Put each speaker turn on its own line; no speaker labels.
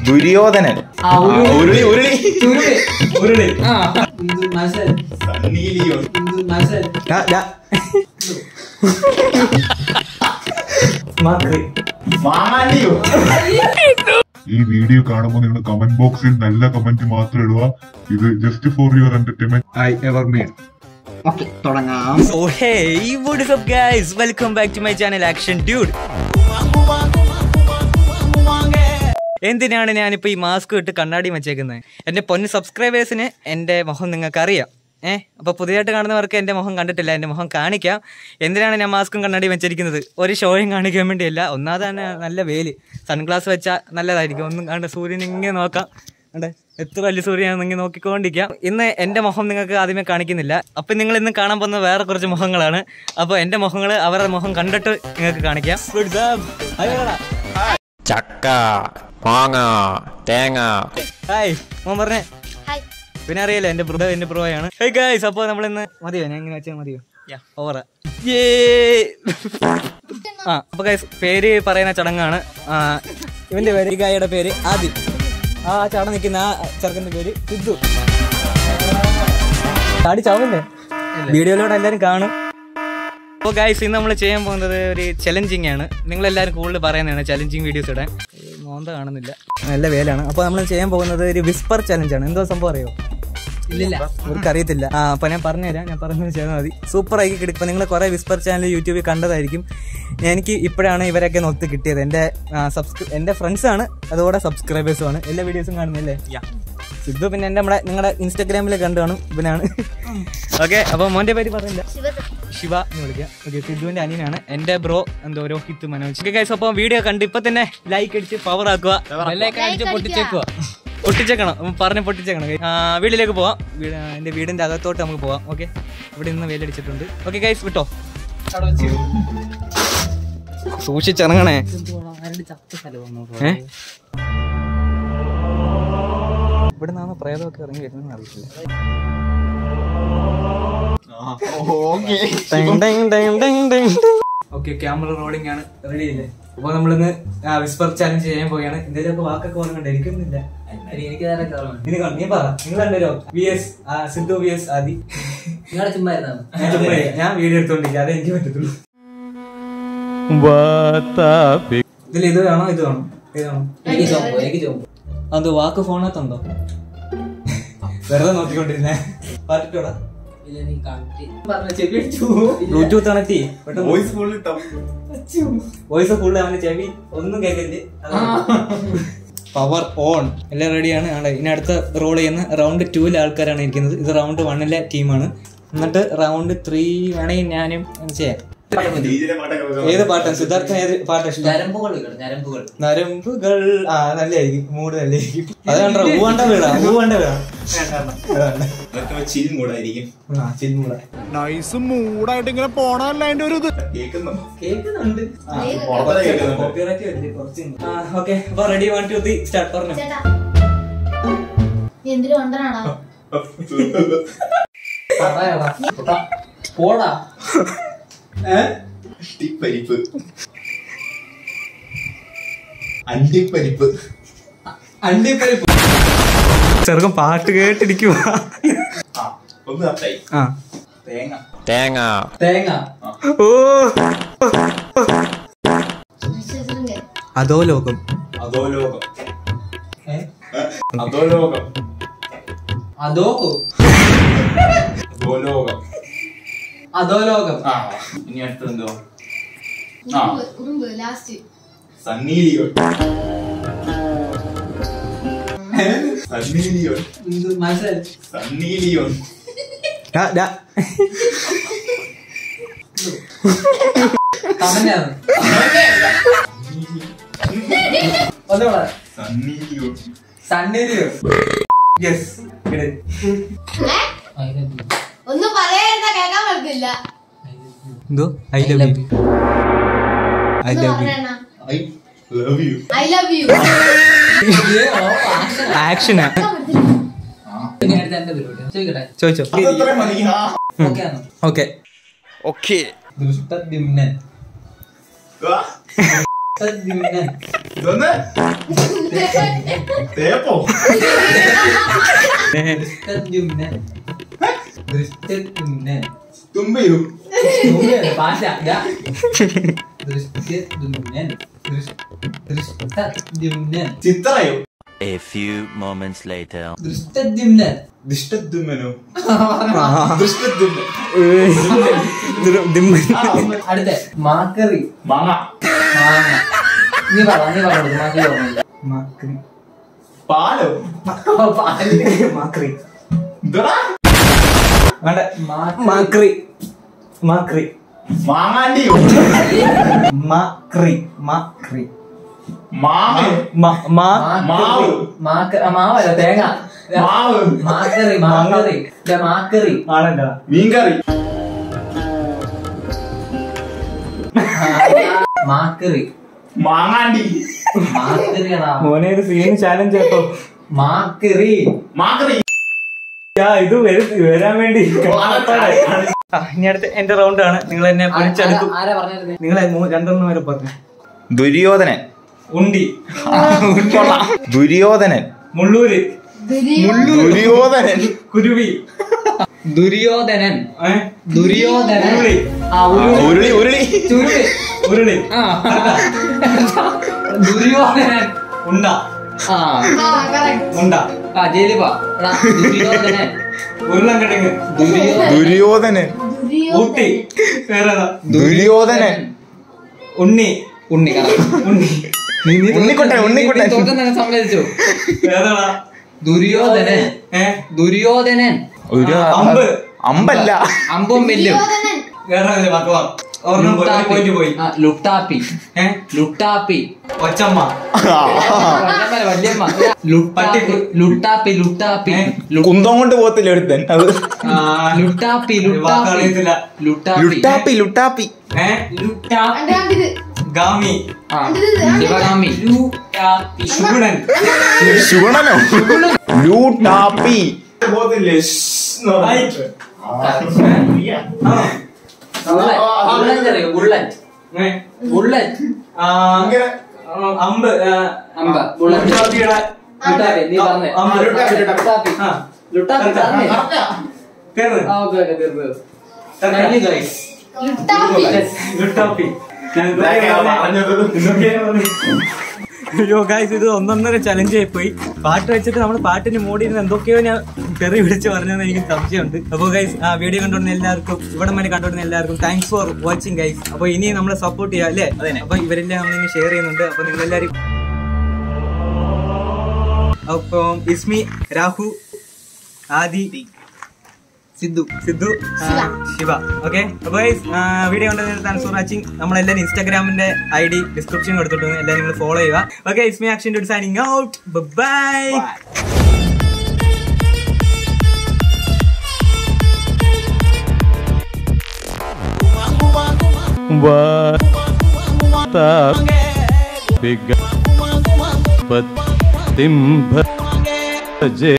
ദുര്യോധനൻ
ആ, ഉരുളി.
ഉരുളി ഉരുളി
ഉരുളി.
ഉരുളി
ആ, ഇത് മനസ്സിലായി.
സണ്ണി ലിയോൺ
ഇത് മനസ്സിലായി.
ഡാ, ഡാ. മാക്രി. മാമാലിയോ
ഈ വീഡിയോ കാണുമ്പോൾ നിങ്ങൾ കമന്റ് ബോക്സിൽ നല്ല കമന്റ് മാത്രം ഇടുക ഇത് just for your entertainment
I ever made
okay, തുടങ്ങാം
So hey, what is up guys? Welcome back to my channel Action Dude. എന്തിനാണ് ഞാനിപ്പോൾ ഈ മാസ്ക് ഇട്ട് കണ്ണാടി വെച്ചേക്കുന്നത് എൻ്റെ പൊന്ന് സബ്സ്ക്രൈബേഴ്സിന് എൻ്റെ മുഖം നിങ്ങൾക്ക് അറിയാം ഏഹ് അപ്പോൾ പുതിയതായിട്ട് കാണുന്നവർക്ക് എൻ്റെ മുഖം കണ്ടിട്ടില്ല എൻ്റെ മുഖം കാണിക്കാം എന്തിനാണ് ഞാൻ മാസ്കും കണ്ണാടി വെച്ചിരിക്കുന്നത് ഒരു ഷോയും കാണിക്കാൻ വേണ്ടിയല്ല ഒന്നാമതാണ് നല്ല വെയിൽ സൺഗ്ലാസ് വെച്ചാൽ നല്ലതായിരിക്കും ഒന്നും കണ്ട് സൂര്യൻ ഇങ്ങനെ നോക്കാം കണ്ടേ എത്ര വലിയ സൂര്യനാണെന്നെങ്കിൽ നോക്കിക്കൊണ്ടിരിക്കാം ഇന്ന് എൻ്റെ മുഖം നിങ്ങൾക്ക് ആദ്യമേ കാണിക്കുന്നില്ല അപ്പം നിങ്ങൾ ഇന്ന് കാണാൻ പോകുന്ന വേറെ കുറച്ച് മുഖങ്ങളാണ് അപ്പോൾ എൻ്റെ മുഖങ്ങൾ അവരുടെ മുഖം കണ്ടിട്ട് നിങ്ങൾക്ക് കാണിക്കാം What's up? Hi, പറ.
ചക്ക മാങ്ങ തേങ്ങ
ഹായ് മോൻ പറഞ്ഞേ
ഹായ്
പിന്നെ അറിയാലോ എൻ്റെ ബ്രോ എൻ്റെ ബ്രോയാണ് ഹേ ഗൈസ് അപ്പോൾ നമ്മൾ ഇന്ന് മതിയോ ഞാൻ ഇങ്ങനെ വെച്ചാൽ മതിയോ ഓവറ ആ അപ്പോൾ ഗൈസ് പേര് പറയുന്ന ചടങ്ങാണ് ആ, ഇവന്റെ പേര് ഈ ഗായയുടെ പേര് ആദിൽ ആ ചട നിൽക്കുന്ന ആ ചെറുക്കൻ്റെ പേര് സിദ്ധു ചാടി ചാവല്ലേ വീഡിയോയിലൂടെ എല്ലാവരും കാണും അപ്പോൾ ഗൈസ് ഇന്ന് നമ്മൾ ചെയ്യാൻ പോകുന്നത് ഒരു ചലഞ്ചിങ് ആണ് നിങ്ങളെല്ലാവരും കൂടുതൽ പറയുന്നതാണ് ചലഞ്ചിങ് വീഡിയോസ് ഇടാൻ ഏ, മോന്ത കാണുന്നില്ല നല്ല വേലാണ് അപ്പോൾ നമ്മൾ ചെയ്യാൻ പോകുന്നത് ഒരു വിസ്പർ ചലഞ്ചാണ് എന്തോ സംഭവം അറിയോ
ഇല്ലില്ല
ഇവർക്ക് അറിയത്തില്ല ആ അപ്പൊ ഞാൻ പറഞ്ഞുതരാം ഞാൻ പറഞ്ഞത് ചെയ്താൽ മതി സൂപ്പർ ആയി കിടക്കും ഇപ്പൊ നിങ്ങൾ കുറെ വിസ്പർ ചാനൽ യൂട്യൂബിൽ കണ്ടതായിരിക്കും എനിക്ക് ഇപ്പോഴാണ് ഇവരൊക്കെ ഒന്ന് ഒത്ത് കിട്ടിയത് എൻ്റെ സബ്സ്ക്രൈ എൻ്റെ ഫ്രണ്ട്സ് ആണ് അതുകൂടെ സബ്സ്ക്രൈബേഴ്സും ആണ് എല്ലാ വീഡിയോസും കാണുന്നില്ലേ സിദ്ധു പിന്നെ എൻ്റെ നമ്മുടെ നിങ്ങളുടെ ഇൻസ്റ്റാഗ്രാമിൽ കണ്ടു കാണും ഇവനാണ് ഓക്കെ അപ്പോൾ മോൻ്റെ പേര് പറഞ്ഞില്ല
ശിവദ
ശിവ എന്ന് വിളിക്കാം ഓക്കെ സിദ്ധുവിന്റെ അനിയനാണ് എന്റെ ബ്രോ എന്തോ രോഹിത് മനോജ് ഓക്കെ ഗൈസ് അപ്പോൾ വീഡിയോ കണ്ട് ഇപ്പൊ തന്നെ ലൈക്ക് അടിച്ച് പവർ ആക്കുക ബെല്ലൈക്കൺ അടിച്ച്
Like
പൊട്ടിച്ചേക്കുക പൊട്ടിച്ചേക്കണം ഉം, പറഞ്ഞ് പൊട്ടിച്ചേക്കണം ആ, വീട്ടിലേക്ക് പോവാം വീട് ആ, എന്റെ വീടിന്റെ അകത്തോട്ട് നമുക്ക് പോവാം ഓക്കെ ഇവിടെ നിന്ന് വെയിലടിച്ചിട്ടുണ്ട് ഓക്കെ ഗൈസ് വിട്ടോ സൂക്ഷിച്ചിറങ്ങണേ ഏ ഇവിടെ നിന്നാണ് പ്രേതമൊക്കെ ഇറങ്ങി വരുന്നത് അറിയില്ല ഓക്കെ ക്യാമറ റോളിംഗ് ആണ് റെഡി അല്ലേ അപ്പൊ നമ്മളിന്ന് വിസ്പർ ചാലഞ്ച് ചെയ്യാൻ പോവുകയാണ് എന്തെങ്കിലും വാക്കൊക്കെ ഓർമ്മയുണ്ട് എനിക്കൊന്നുമില്ല
എനിക്ക് നേരെ കയറാം
നീ കാണും. നീ പറ നിങ്ങൾ രണ്ടുപേരോ V S Sidhu V S Adi
നിങ്ങളെ ചുമ്മാ ഇരുന്നാ
ഞാൻ ചുമ്മാ ഇരി. ഞാൻ വീഡിയോ എടുത്തോണ്ടിരിക്കും അതേ എനിക്ക് പറ്റത്തുള്ളൂ ഇതിൽ ഇത് വേണോ ഇത് വേണോ ഇത് വേണോ
എനിക്ക് ചോമ്പോ എനിക്ക് ചോമ്പോ
അത് വാക്ക് ഫോണത്തുണ്ടോ വെറുതെ നോക്കിക്കൊണ്ടിരുന്നേ പാട്ടിട്ടോടാ
ഇല്ല നീ കണ്ടി പറഞ്ഞ ചെവി അടിച്ചു
Bluetooth connect
voice full
voice full അവന്റെ ചെവി ഒന്നും കേൾക്കില്ലേ പവർ ഓൺ എല്ലാം റെഡിയാണ് ആണ് ഇനി അടുത്ത റോൾ ചെയ്യുന്ന റൗണ്ട് ടൂവിലെ ആൾക്കാരാണ് ഇരിക്കുന്നത് ഇത് റൗണ്ട് വണ്ണിലെ ടീമാണ് എന്നിട്ട് റൗണ്ട് ത്രീ വേണമെങ്കിൽ ഞാനും ചെയ്യാം ഏത് പാട്ടാണ് സിദ്ധാർത്ഥൻ ഏത് പാട്ടാ ഇഷ്ടം
ഞരമ്പുകൾ കേട്ടോ ഞരമ്പുകൾ
നരമ്പുകൾ ആ നല്ലായിരിക്കും മൂഡ് നല്ലായിരിക്കും അത് കണ്ടോ ഊവണ്ട വീടാ ഊവണ്ട വീടാ
ചിൽ മൂടായിരിക്കും
ആ ചിൽമൂട
നൈസ് മൂടായിട്ട് ഇങ്ങനെ പോണല്ല അതിന്റെ ഒരു ഇത്
കേൾക്കുന്നു
കേൾക്കുന്നുണ്ട്
പുറമെ കേൾക്കുന്നുണ്ട്
കോപ്പിറൈറ്റ് വരില്ലേ കുറച്ച് ഓക്കെ അപ്പൊ ready one two three start പറഞ്ഞു
ചേട്ടാ നീ എന്തിനു വണ്ടനാണോ
പറയാടാ പോടാ
അണ്ടിപ്പരിപ്പ് അണ്ടിപ്പരിപ്പ്
അണ്ടിപ്പരിപ്പ് ചെറുക്കം പാട്ട് കേട്ടിരിക്കുക
ആ ഒന്ന് കട്ടായി
ആ
തേങ്ങ
തേങ്ങ
തേങ്ങ
ഓ
വിശ്വസിച്ചിട്ടുണ്ട്
അതോ ലോകം
അധോലോകം
ഏ?
അധോലോകം
അതോക്കോ
അധോലോകം
അധോലോകം
ആ ഇനി അടുത്തത് എന്തോ ആ
ഉറുമ്പ് ഉറുമ്പ് last
Sunny Leone Sunny Leone
ഇത് മനസ്സിലായി
സണ്ണി ലിയോൺ
തമന്നാണ് ഒന്നുകൂടെ
സണ്ണി ലിയോൺ
സണ്ണീരിയോ
യെസ്
ഏ? ഒന്നും പറയാതിരുന്നാ കേൾക്കാൻ പറ്റില്ല
എന്തോ ഐ ലവ് യു ഐ
ഒന്ന്
ലവ് യു
പറയണ
I love you
I love you
ആക്ഷനാ
ഇങ്ങനത്തെ എന്റെ പരിപാടി ചോദിക്കട്ടെ
ചോദിച്ചോ
അതത്ര മതി ആ
ഓക്കെ ആണോ
ഓക്കെ
ഓക്കേ
ദുഷ്ടദ്യുമ്നൻ
ആ.
ദൃഷ്ടദ്യുമ്നൻ
ഇതൊന്ന് തേപ്പോ
ദൃഷ്ടദ്യുമ്നൻ ദൃഷ്ടദ്യുമ്നൻ
തുമ്പയോ
നോക്കിയേ, ഭാഷ ഇതാ. ദൃഷ്ടദ്യുമ്നൻ ദൃഷ്- ദൃഷ്ടദ്യുമ്നൻ
ചിത്രയോ
A few moments later.
ദൃഷ്ടദ്യുമ്നൻ
ദുഷ്ടദ്യുമ്മനോ ദുഷ്ടദ്യുമ്മൻ
അടുത്ത മാക്കറി
മാങ്ങ
മാങ്ങ നീ പറ നീ പറഞ്ഞു മാക്കി ഓർമ്മയില്ല മാക്കറി
പാലോ
മാക്രി
ഇതടാ
വേണ്ട
മാക്കറി
മാക്രി മാക്രി
മാങ്ങാണ്ടിയോ
മാക്രി മാക്രി
മാമയോ
മ- മാ
മാവ്.
മാക്ക മാവല്ല തേങ്ങ
മാവ്
മാക്കറി മാക്കറി ഇല്ല, മാക്കറി
ആണല്ലോ
മീൻകറി
മാക്കറി
മാങ്ങാണ്ടി
മാക്കറിയാടാ
മോനെ ഒരു സീൻ ചാലഞ്ച് കേട്ടോ
മാക്കറി
മാക്കറി
യാ, ഇത് വരു- വരാൻ വേണ്ടി ആ, ഇനി അടുത്ത എന്റെ റൗണ്ട് ആണ് നിങ്ങൾ എന്നെ പിടിച്ചെടുക്കും
ആരാ പറഞ്ഞിരുന്നേ
നിങ്ങളെ മൂ- രണ്ടെണ്ണം വരെ പറഞ്ഞു
ദുര്യോധനൻ
ഉണ്ടി
ദുര്യോധനൻ
മുള്ളൂര്
ദുര്യോധനൻ
കുരുവി
ദുര്യോധനൻ
ഏ?
ദുര്യോധനൻ
ഉരുളി
ആ ഉരുളി
ഉരുളി ഉരുളി
ചുരുളി
ഉരുളി
ആ ദുര്യോധനൻ
ഉണ്ട
ആ
ആ കറക്റ്റ്
ഉണ്ട
ആ ജയിലിൽ പോ എടാ, ദുര്യോധനൻ
ഉരുളൻകിഴങ്ങ്
ദുര്യോധനൻ
ദുര്യോധനൻ
ഊട്ടി വേറെ ഏതാ?
ദുര്യോധനൻ
ഉണ്ണി
ഉണ്ണി correct.
ഉണ്ണി
നീ- നീ
ഉണ്ണിക്കുട്ടൻ,
തോറ്റ-
ഉണ്ണിക്കുട്ടൻ.
നീ തോറ്റെന്നങ്ങ് സമ്മതിച്ചു
ഏതാടാ
ദുര്യോധനൻ
ഏ
ദുര്യോധനൻ
ഒരു
അമ്പ്.
അമ്പല്ല
അമ്പും വെല്ലും
ദുര്യോധനൻ
വേറെ ഒരു വാക്ക് വാ. ഒരെണ്ണം പോയി, ഒരു point പോയി
ആ, ലുട്ടാപ്പി
ഏ
ലുട്ടാപ്പി
ഒച്ചമ്മ
വല്യമ്മ, വല്യമ്മ ലുട്ടാപ്പി
പട്ടി.
ലുട്ടാപ്പി ലുട്ടാപ്പി
ഏ?
ലു-
കുന്തം കൊണ്ട് പോകത്തില്ല ഒരുത്തൻ അത്
ആ,
ലുട്ടാപ്പി
വാക്ക്
ലുട്ടാപ്പി
അറിയത്തില്ല
ലുട്ടാപ്പി
ലുട്ടാപ്പി ലുട്ടാപ്പി
ഏ ലുട്ടാ
കണ്ട് കണ്ടിത്
ഗാമി
ആ, ശിവഗാമി
ലുട്ടാപ്പി ശുഗുണൻ
ശുഗണനോ ലൂട്ടാപ്പി
പോകത്തില്ലേ
ഐ. ആ.
ബുള്ളറ്റ് ബുള്ളറ്റ് അറിയോ ബുള്ളറ്റ്
ഏ?
ബുള്ളറ്റ്
ആ, ആ, അമ്പ് ആ,
അമ്പ ബുള്ളറ്റ്
ലുട്ടാപ്പിയുടെ
ലുട്ടാപ്പി നീ പറഞ്ഞേ
അമ്പ്.
ലുട്ടാപ്പി, ലുട്ടാപ്പി.
ലുട്ടാപ്പി
ആ.
ലുട്ടാപ്പി പറഞ്ഞേ
തീർന്ന്.
ആ ഓക്കെ ഓക്കെ തീർന്നു
തീർന്ന്.
കഴിഞ്ഞു guys.
ലുട്ടാപ്പി
ലുട്ടാപ്പി ഞാൻ
ഇതൊക്കെയാ പറഞ്ഞത്.
ഇതൊക്കെയാ പറഞ്ഞത്. അയ്യോ ഗായ്സ് ഇത് ഒന്നൊന്നര ചലഞ്ച് ആയിപ്പോയി പാട്ട് വെച്ചിട്ട് നമ്മൾ പാട്ടിന് മൂടിയിരുന്ന് എന്തൊക്കെയോ ഞാൻ തെറി വിളിച്ച് പറഞ്ഞതെന്ന് എനിക്ക് സംശയമുണ്ട് അപ്പോൾ ഗൈസ് ആ വീഡിയോ കണ്ടുകൊണ്ടിരുന്ന എല്ലാവർക്കും ഇവിടെ വരെ കണ്ടുകൊണ്ടിരുന്ന എല്ലാവർക്കും താങ്ക്സ് ഫോർ വാച്ചിങ് ഗൈസ് അപ്പോൾ ഇനി നമ്മളെ സപ്പോർട്ട് ചെയ്യാം അല്ലേ അപ്പൊ ഇവരെല്ലാം നമ്മളിനി ഷെയർ ചെയ്യുന്നുണ്ട് അപ്പോൾ നിങ്ങൾ എല്ലാവരും അപ്പം ഇസ്മി രാഹു ആദി സിദ്ധു സിദ്ധു ആ, ശിവ ഓക്കെ അപ്പൊ വീഡിയോ കണ്ടതിന് താങ്ക്സ് ഫോർ വാച്ചിങ് നമ്മളെല്ലാവരും ഇൻസ്റ്റാഗ്രാമിന്റെ ഐ ഡി ഡിസ്ക്രിപ്ഷൻ കൊടുത്തിട്ടുണ്ട് എല്ലാവരും നിങ്ങൾ ഫോളോ ചെയ്യുക ഓക്കെ ഇസ്മി action signing out bye
Big but timber